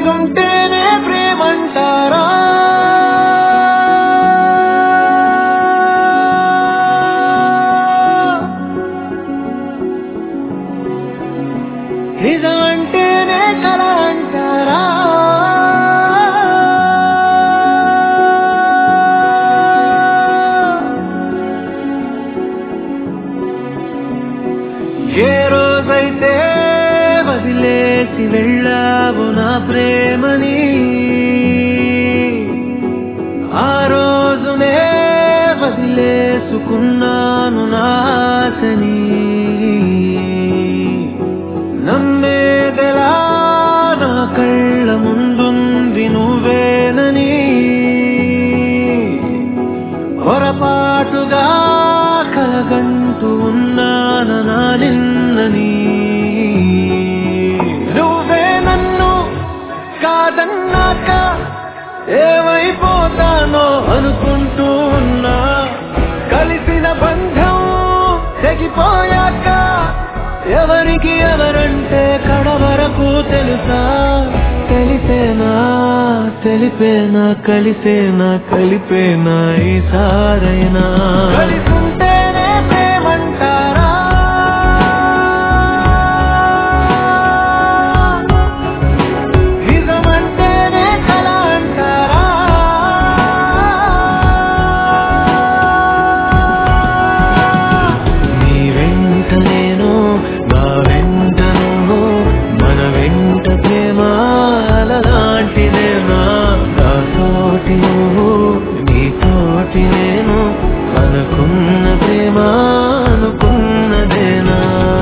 కలిసుంటేనే ప్రేమంటారా నిజమంటేనే కల అంటారా ఏ రోజైతే వదిలేసి వెళ్ళావు నా ప్రేమని ఆ రోజునే వదిలేసుకున్నాను నా ఆశని నమ్మేదెలా నా కళ్ళ ముందుంది నువ్వేనని పొరపాటుగా కలగంటూ ఉన్నాను నా నిన్నని నువ్వే నన్ను కాదన్నాక ఏమైపోతానో అనుకుంటూ ఉన్నా కలిసిన బంధం తెగిపోయాక ఎవరికి ఎవరంటే కడ వరకు తెలుసా తెలిసేనా తెలిపేనా కలిసేనా కలిపేనా ఈ సారైనా కలిసుంటేనే ప్రేమంటారా నిజమంటేనే కల అంటారా నీ వెంట నేను నా వెంట నువ్వు మన వెంట ప్రేమ అలలాంటిదేనా నాతోటి నువ్వు నీతోటి నేను అనుకున్న ప్రేమ అనుకున్నదేనా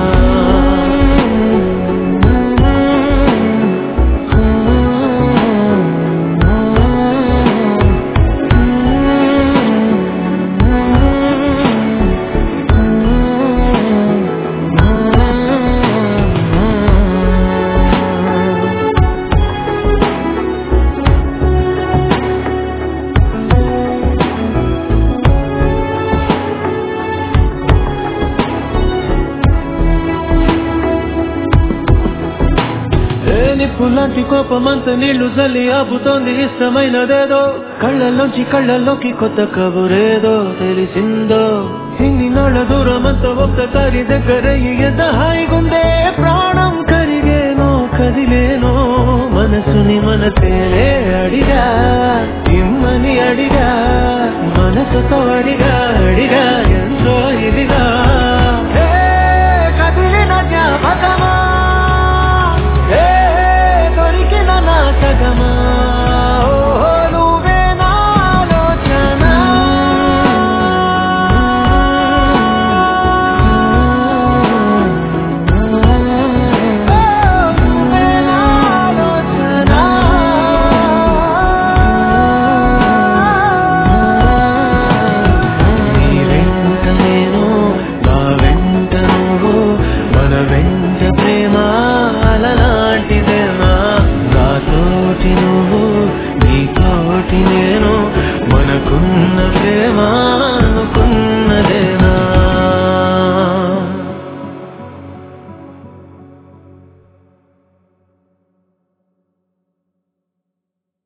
ఏ నిప్పులాంటి కోపమంత నీళ్లు జల్లి ఆపుతోంది ఇష్టమైనదేదో కళ్ళల్లోంచి కళ్ళల్లోకి కొత్త కబురేదో తెలిసిందో ఇన్ని నాళ్ళ దూరమంత ఒక్కసారి దగ్గరయ్యి ఎంత హాయిగుండే ప్రాణం కరిగేనో కదిలేనో మనసుని మనసేనే అడిగా ఇమ్మని అడిగా మనసుతో అడిగా